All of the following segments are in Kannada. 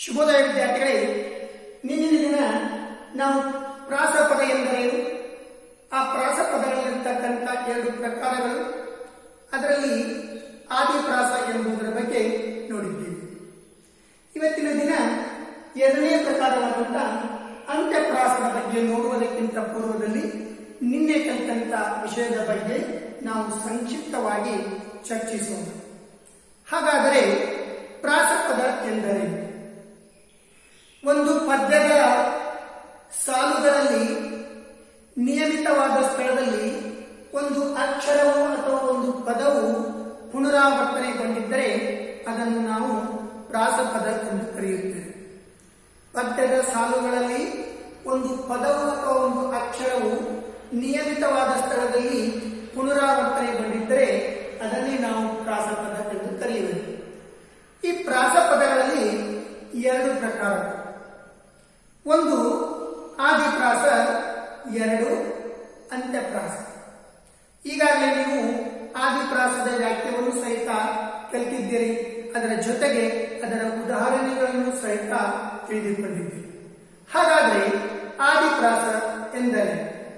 ಶುಭೋದಯ ವಿದ್ಯಾರ್ಥಿಗಳೇ ನಿನ್ನಿನ ದಿನ ನಾವು ಪ್ರಾಸಪದ ಎಂದರೇನು ಆ ಪ್ರಾಸಪದಗಳಲ್ಲಿರ್ತಕ್ಕಂಥ ಎರಡು ಪ್ರಕಾರಗಳು ಅದರಲ್ಲಿ ಆದಿಪ್ರಾಸ ಎಂಬುದರ ಬಗ್ಗೆ ನೋಡಿದ್ದೇವೆ ಇವತ್ತಿನ ದಿನ ಎರಡನೇ ಪ್ರಕಾರವಾದಂಥ ಅಂತ್ಯಪ್ರಾಸದ ಬಗ್ಗೆ ನೋಡುವುದಕ್ಕಿಂತ ಪೂರ್ವದಲ್ಲಿ ನಿನ್ನೆ ಕಲಿತಂತ ವಿಷಯದ ಬಗ್ಗೆ ನಾವು ಸಂಕ್ಷಿಪ್ತವಾಗಿ ಚರ್ಚಿಸೋಣ ಹಾಗಾದರೆ ಪ್ರಾಸಪದ ಎಂದರೇನು ಒಂದು ಪದ್ಯದ ಸಾಲುಗಳಲ್ಲಿ ನಿಯಮಿತವಾದ ಸ್ಥಳದಲ್ಲಿ ಒಂದು ಅಕ್ಷರವು ಅಥವಾ ಒಂದು ಪದವು ಪುನರಾವರ್ತನೆಗೊಂಡಿದ್ದರೆ ಅದನ್ನು ನಾವು ಪ್ರಾಸಪದ ಎಂದು ಕರೆಯುತ್ತೇವೆ ಪದ್ಯದ ಸಾಲುಗಳಲ್ಲಿ ಒಂದು ಪದವು ಅಥವಾ ಒಂದು ಅಕ್ಷರವು ನಿಯಮಿತವಾದ ಸ್ಥಳದಲ್ಲಿ ಪುನರಾವರ್ತನೆಗೊಂಡಿದ್ದರೆ ಅದನ್ನೇ ನಾವು ಪ್ರಾಸಪದ ಎಂದು ಕರೆಯುವುದು ಈ ಪ್ರಾಸಪದಗಳಲ್ಲಿ ಎರಡು ಪ್ರಕಾರ ಒಂದು ಆದಿಪ್ರಾಸ ಎರಡು ಅಂತ್ಯಪ್ರಾಸ ಈಗಾಗಲೇ ನೀವು ಆದಿಪ್ರಾಸದ ವಾಕ್ಯವನ್ನು ಸಹಿತ ಕಲಿತಿದ್ದೀರಿ ಅದರ ಜೊತೆಗೆ ಅದರ ಉದಾಹರಣೆಗಳನ್ನು ಸಹಿತ ತಿಳಿದುಕೊಂಡಿದ್ದೀರಿ ಹಾಗಾದರೆ ಆದಿಪ್ರಾಸ ಎಂದರೆ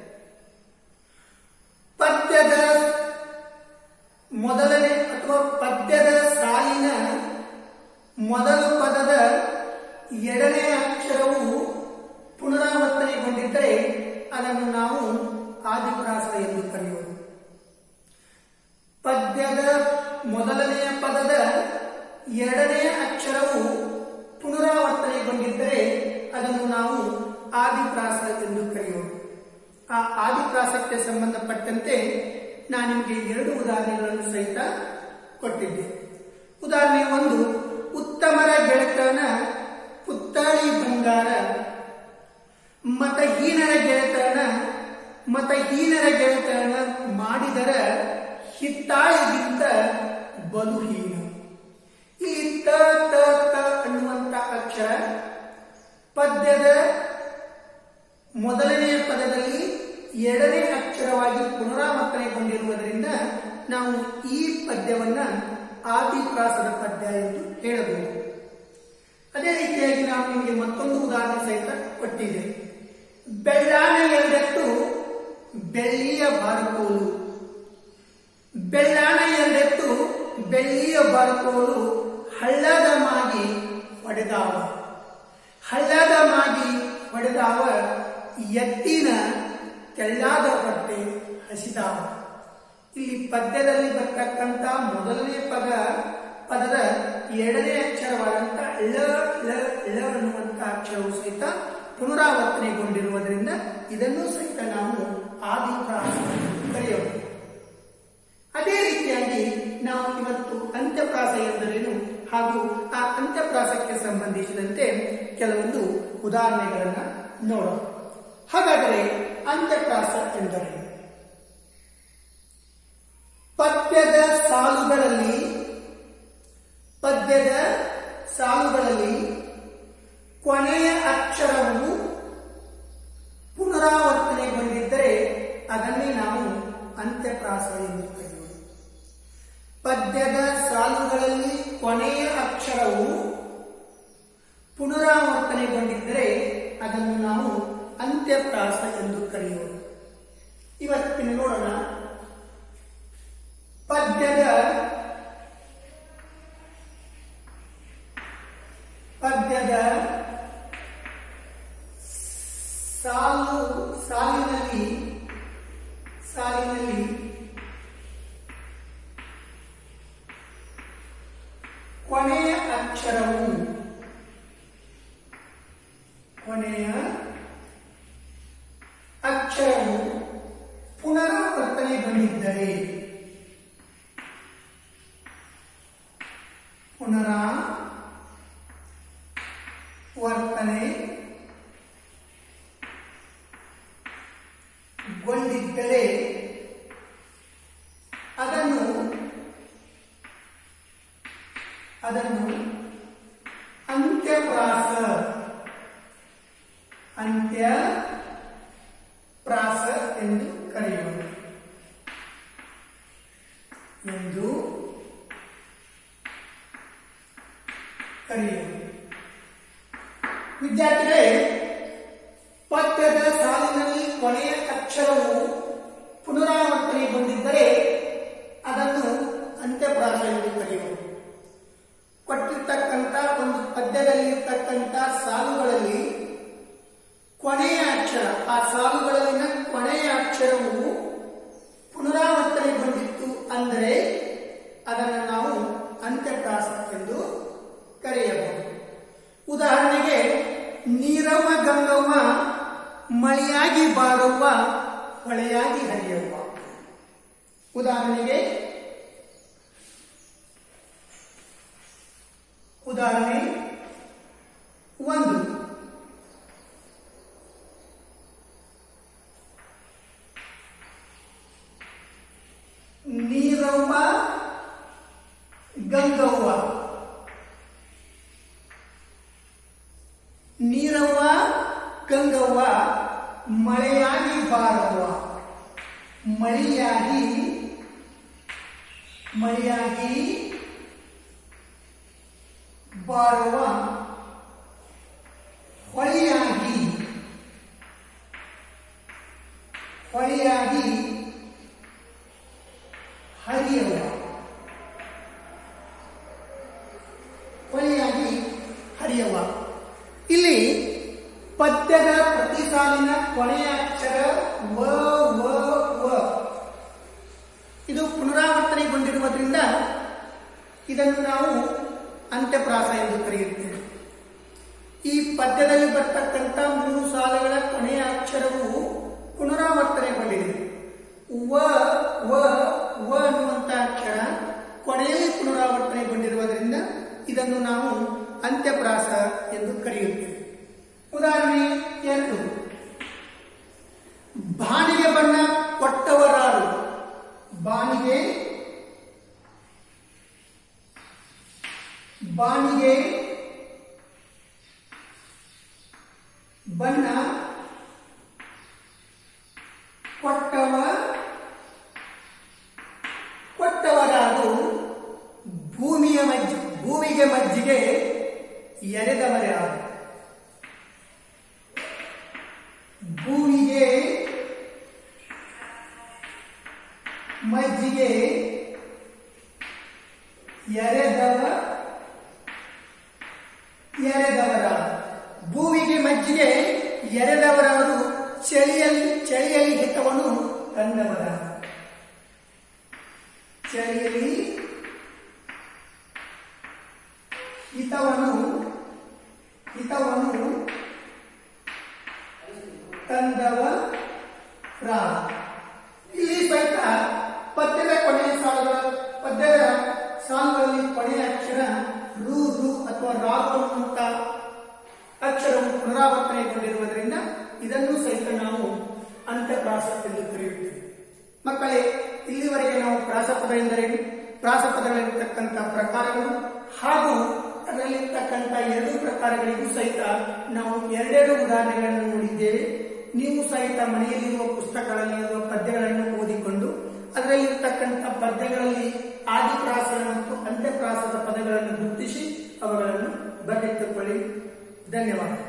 ಪದ್ಯದ ಮೊದಲನೇ ಅಥವಾ ಪದ್ಯದ ಸಾಲಿನ ಮೊದಲ ಪದದ ಎರಡನೇ ಅಕ್ಷರವು ಪುನರಾವರ್ತನೆಗೊಂಡಿದ್ದರೆ ಅದನ್ನು ನಾವು ಆದಿಪ್ರಾಸ ಎಂದು ಕರೆಯುವುದು ಪದ್ಯದ ಮೊದಲನೆಯ ಪದದ ಎರಡನೇ ಅಕ್ಷರವು ಪುನರಾವರ್ತನೆಗೊಂಡಿದ್ದರೆ ಅದನ್ನು ನಾವು ಆದಿಪ್ರಾಸ ಎಂದು ಕರೆಯುವುದು ಆ ಆದಿಪ್ರಾಸಕ್ಕೆ ಸಂಬಂಧಪಟ್ಟಂತೆ ನಾನು ನಿಮಗೆ ಎರಡು ಉದಾಹರಣೆಗಳನ್ನು ಸಹಿತ ಕೊಟ್ಟಿದ್ದೆ ಉದಾಹರಣೆ ಒಂದು ಉತ್ತಮರ ಗೆಳೆತನ ಪುತ್ತಾಳಿ ಬಂಗಾರ ಮತಹೀನರ ಗೆಳೆತನ ಮತಹೀನರ ಗೆಳೆತನ ಮಾಡಿದರ ಹಿತ್ತಾಳಿಗಿಂತ ಬಲುಹೀನ ಈ ತ ತ ತ ಅನ್ನುವಂತ ಅಕ್ಷರ ಪದ್ಯದ ಮೊದಲನೆಯ ಪದದಲ್ಲಿ ಎರಡನೇ ಅಕ್ಷರವಾಗಿ ಪುನರಾವರ್ತನೆಗೊಂಡಿರುವುದರಿಂದ ನಾವು ಈ ಪದ್ಯವನ್ನ ಆದಿಪ್ರಾಸದ ಪದ್ಯ ಎಂದು ಹೇಳಬಹುದು ಅದೇ ರೀತಿಯಾಗಿ ನಾವು ನಿಮಗೆ ಮತ್ತೊಂದು ಉದಾಹರಣೆ ಸಹಿತ ಕೊಟ್ಟಿದೆ ಬೆಳ್ಳಾನ ಎರಡೆತ್ತು ಬೆಳ್ಳಿಯ ಬಾರ್ಕೋಲು ಬೆಳ್ಳಾನ ಎರಡೆತ್ತು ಬೆಳ್ಳಿಯ ಬಾರ್ಕೋಲು ಹಳ್ಳದ ಮಾಗಿ ಹೊಡೆದಾವ ಹಳ್ಳದ ಮಾಗಿ ಹೊಡೆದಾವ ಎತ್ತಿನ ತೆಳ್ಳಾದ ಹೊಟ್ಟೆ ಹಸಿದಾವ ಇಲ್ಲಿ ಪದ್ಯದಲ್ಲಿ ಬರ್ತಕ್ಕಂಥ ಮೊದಲನೇ ಪದ ಪದದ ಎರಡನೇ ಅಕ್ಷರವಾದಂಥ ಳ ಳ ಳ ಅನ್ನುವಂಥ ಅಕ್ಷರವು ಸಹಿತ ಪುನರಾವರ್ತನೆಗೊಂಡಿರುವುದರಿಂದ ಇದನ್ನು ಸಹಿತ ನಾವು ಆದಿಪ್ರಾಸ ಎಂದು ಕರೆಯಬಹುದು ಅದೇ ರೀತಿಯಾಗಿ ನಾವು ಇವತ್ತು ಅಂತ್ಯಪ್ರಾಸ ಎಂದರೇನು ಹಾಗೂ ಆ ಅಂತ್ಯಪ್ರಾಸಕ್ಕೆ ಸಂಬಂಧಿಸಿದಂತೆ ಕೆಲವೊಂದು ಉದಾಹರಣೆಗಳನ್ನು ನೋಡೋಣ ಹಾಗಾದರೆ ಅಂತ್ಯಪ್ರಾಸ ಎಂದರೇನು ಪದ್ಯದ ಸಾಲುಗಳಲ್ಲಿ ಪದ್ಯದ ಸಾಲುಗಳಲ್ಲಿ ಕೊನೆಯ ಅಕ್ಷರವು ಪುನರಾವರ್ತನೆಗೊಂಡಿದ್ದರೆ ಅದನ್ನೇ ನಾವು ಅಂತ್ಯಪ್ರಾಸ ಎಂದು ಕರೆಯುವುದು ಪದ್ಯದ ಸಾಲುಗಳಲ್ಲಿ ಕೊನೆಯ ಅಕ್ಷರವು ಪುನರಾವರ್ತನೆಗೊಂಡಿದ್ದರೆ ಅದನ್ನು ನಾವು ಅಂತ್ಯಪ್ರಾಸ ಎಂದು ಕರೆಯುವುದು ಇವತ್ತಿನ ನೋಡೋಣ ಪದ್ಯದ ಪದ್ಯದ ಸಾಲು ಸಾಲಿನಲ್ಲಿ ಸಾಲಿನಲ್ಲಿ ಕೊನೆಯ ಅಕ್ಷರವು ಕೊನೆಯ ಅಕ್ಷರವು ಪುನರಾವರ್ತನೆಗೊಂಡಿದ್ದರೆ ಪುನರಾ ವರ್ತನೆ ಗೊಂಡಿದ್ದರೆ ಅದನ್ನು ಅದನ್ನು ಅಂತ್ಯಪ್ರಾಸ ಅಂತ್ಯ ಪ್ರಾಸ ಎಂದು ಕರೆಯುವುದು ಎಂದು ಕರೆಯುವುದು ವಿದ್ಯಾರ್ಥಿಗಳೇ ಪದ್ಯದ ಸಾಲಿನಲ್ಲಿ ಕೊನೆಯ ಅಕ್ಷರವು ಪುನರಾವರ್ತನೆ ಬಂದಿದ್ದರೆ ಅದನ್ನು ಅಂತ್ಯಪ್ರಾಸ ಎಂದು ಕರೆಯುವುದು ಕೊಟ್ಟಿರ್ತಕ್ಕಂಥ ಒಂದು ಪದ್ಯದಲ್ಲಿರ್ತಕ್ಕಂಥ ಸಾಲುಗಳಲ್ಲಿ ಕೊನೆಯ ಅಕ್ಷರ ಆ ಸಾಲುಗಳಲ್ಲಿನ ಕೊನೆಯ ಅಕ್ಷರವು ಪುನರಾವರ್ತನೆ ಬಂದಿತ್ತು ಅಂದರೆ ಅದನ್ನು ನಾವು ಅಂತ್ಯಪ್ರಾಸ ಎಂದು ಕರೆಯಬಹುದು ಉದಾಹರಣೆಗೆ ನೀರವ್ವ ಗಂಗವ್ವ ಮಳೆಯಾಗಿ ಬಾರವ್ವ ಹೊಳೆಯಾಗಿ ಹರಿಯವ್ವ ಉದಾಹರಣೆಗೆ ಉದಾಹರಣೆ ಒಂದು ನೀರವ್ವ ಗಂಗವ್ವ ನೀರವ್ವ ಗಂಗವ್ವ ಮಳೆಯಾಗಿ ಬಾರವ್ವ ಮಳೆಯಾಗಿ ಮಳೆಯಾಗಿ ಬಾರವ್ವ ಹೊಳೆಯಾಗಿ ಹೊಳೆಯಾಗಿ ಹರಿಯವ್ವ ಹೊಳೆಯಾಗಿ ಹರಿಯವ್ವ ಇಲ್ಲಿ ಪದ್ಯದ ಪ್ರತಿ ಸಾಲಿನ ಕೊನೆಯ ಅಕ್ಷರ ವ ವ ವ ಇದು ಪುನರಾವರ್ತನೆಗೊಂಡಿರುವುದರಿಂದ ಇದನ್ನು ನಾವು ಅಂತ್ಯಪ್ರಾಸ ಎಂದು ಕರೆಯುತ್ತೇವೆ ಈ ಪದ್ಯದಲ್ಲಿ ಬರ್ತಕ್ಕಂಥ ಮೂರು ಸಾಲುಗಳ ಕೊನೆಯ ಅಕ್ಷರವು ಪುನರಾವರ್ತನೆಗೊಂಡಿದೆ ವ ವ ವ ಅನ್ನುವಂಥ ಅಕ್ಷರ ಕೊನೆಯಲ್ಲಿ ಪುನರಾವರ್ತನೆಗೊಂಡಿರುವುದರಿಂದ ಇದನ್ನು ನಾವು ಅಂತ್ಯಪ್ರಾಸ ಎಂದು ಕರೆಯುತ್ತೇವೆ ಉದಾಹರಣೆ ಎರಡು ಬಾಣಿಗೆ ಬಣ್ಣ ಕೊಟ್ಟವರಾರು ಬಾಣಿಗೆ ಬಾಣಿಗೆ ಬಣ್ಣ ಕೊಟ್ಟವ ಕೊಟ್ಟವರಾರು ಭೂಮಿಯ ಮಜ್ಜಿ ಭೂಮಿಗೆ ಮಜ್ಜಿಗೆ ಎರೆದವರೇ ಆರು ಭೂಮಿಗೆ ಮಜ್ಜಿಗೆ ಎರೆದವ ಎರೆದವರ ಭೂಮಿಗೆ ಮಜ್ಜಿಗೆ ಎರೆದವರವರು ಚಳಿಯಲ್ಲಿ ಚಳಿಯಲ್ಲಿ ಹಿತವನ್ನು ತಂದವರ ಚಳಿಯಲ್ಲಿ ಹಿತವನ್ನು ಹಿತವನ್ನು ತಂದವ ರಾ ಇಲ್ಲಿ ಸಹಿತ ಪದ್ಯದ ಕೊನೆಯ ಸಾಲುಗಳ ಪದ್ಯದ ಸಾಲುಗಳಲ್ಲಿ ಕೊನೆಯ ಅಕ್ಷರ ರು ರು ಅಥವಾ ರಾಗು ಅನ್ನುವಂತ ಅಕ್ಷರವು ಪುನರಾವರ್ತನೆಗೊಂಡಿರುವುದರಿಂದ ಇದನ್ನು ಸಹಿತ ನಾವು ಅಂತ್ಯಪ್ರಾಸ ಎಂದು ಕರೆಯುತ್ತೇವೆ ಮಕ್ಕಳೇ ಇಲ್ಲಿವರೆಗೆ ನಾವು ಪ್ರಾಸಪದ ಎಂದರೇನು ಪ್ರಾಸಪದಗಳಿರ್ತಕ್ಕಂಥ ಪ್ರಕಾರಗಳು ಹಾಗೂ ಅದರಲ್ಲಿರ್ತಕ್ಕಂಥ ಎರಡು ಪ್ರಕಾರಗಳಿಗೂ ಸಹಿತ ನಾವು ಎರಡೆರಡು ಉದಾಹರಣೆಗಳನ್ನು ನೋಡಿದ್ದೇವೆ ನೀವು ಸಹಿತ ಮನೆಯಲ್ಲಿರುವ ಪುಸ್ತಕಗಳಲ್ಲಿ ಇರುವ ಪದ್ಯಗಳನ್ನು ಓದಿಕೊಂಡು ಅದರಲ್ಲಿರ್ತಕ್ಕಂಥ ಪದ್ಯಗಳಲ್ಲಿ ಆದಿಪ್ರಾಸ ಮತ್ತು ಅಂತ್ಯಪ್ರಾಸದ ಪದಗಳನ್ನು ಗುರುತಿಸಿ ಅವುಗಳನ್ನು ಬರೆದಿಟ್ಟುಕೊಳ್ಳಿ ಧನ್ಯವಾದ